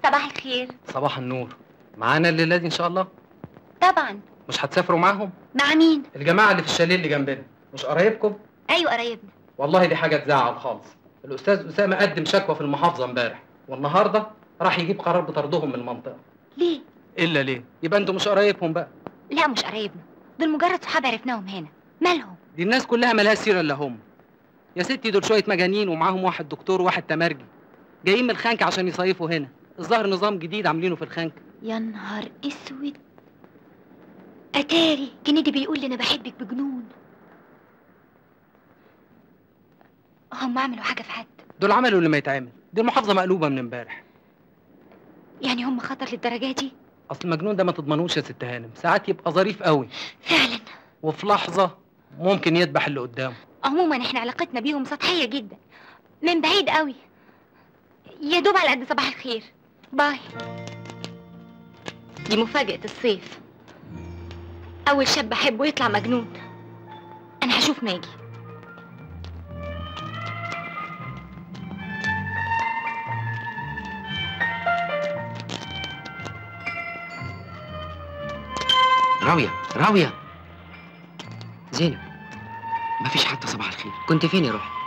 صباح الخير صباح النور معانا الليله دي ان شاء الله طبعا مش هتسافروا معاهم مع مين الجماعه اللي في الشاليه اللي جنبنا مش قرايبكم ايوه قرايبنا والله دي حاجه تزعل خالص الاستاذ اسامه قدم شكوى في المحافظه امبارح والنهارده راح يجيب قرار بطردهم من المنطقه ليه الا ليه يبقى انتوا مش قرايبهم بقى لا مش قرايبنا دول مجرد صحاب عرفناهم هنا مالهم دي الناس كلها مالهاش سيره الا هم يا ستي دول شويه مجانين ومعاهم واحد دكتور وواحد تمرجي جايين من الخنك عشان يصيفوا هنا الظاهر نظام جديد عاملينه في الخنك يا نهار اسود اتاري كنيدي بيقول لي انا بحبك بجنون هم عملوا حاجه في حد دول عملوا اللي ما يتعمل دي المحافظه مقلوبه من امبارح يعني هم خطر للدرجه دي اصل المجنون ده ما تضمنوش يا ست هانم ساعات يبقى ظريف قوي فعلا وفي لحظه ممكن يذبح اللي قدامه عموما احنا علاقتنا بيهم سطحيه جدا من بعيد قوي يا دوب على قد صباح الخير باي دي مفاجأة الصيف أول شاب أحبه يطلع مجنون أنا هشوف ماجي راوية راوية زينب مفيش حتى صباح الخير كنت فين يا روحي